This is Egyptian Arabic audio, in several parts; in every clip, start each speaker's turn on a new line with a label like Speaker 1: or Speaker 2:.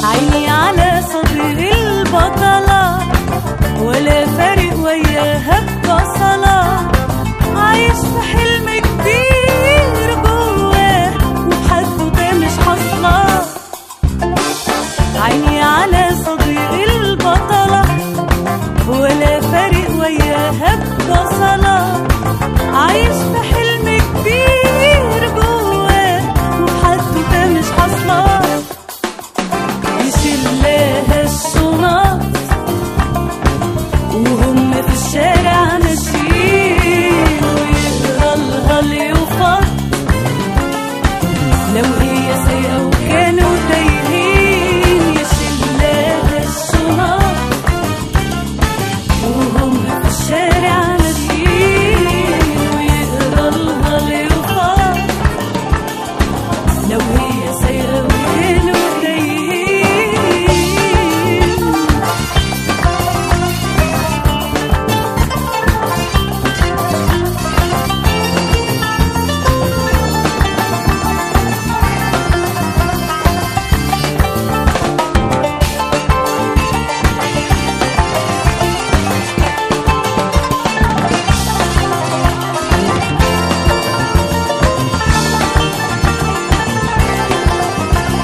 Speaker 1: عيني على صدر البطلة ولا فارق وياها بصلة عايش في حلم كبير جواه وبحدوته مش حاصلة عيني على صدر البطلة ولا فارق وياها بصلة عايش في حلم كبير جواه وبحدوته مش حاصلة يشلاها الشنط وهم في الشارع ماشيين ويقرا لها اليوفط لو هي سايقة وكانوا تايهين يشلاها الشنط وهم في الشارع ماشيين ويقرا لها اليوفط لو هي سايقة وكانوا تايهين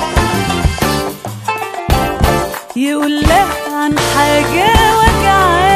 Speaker 1: يقول لها عن حاجة وجعاه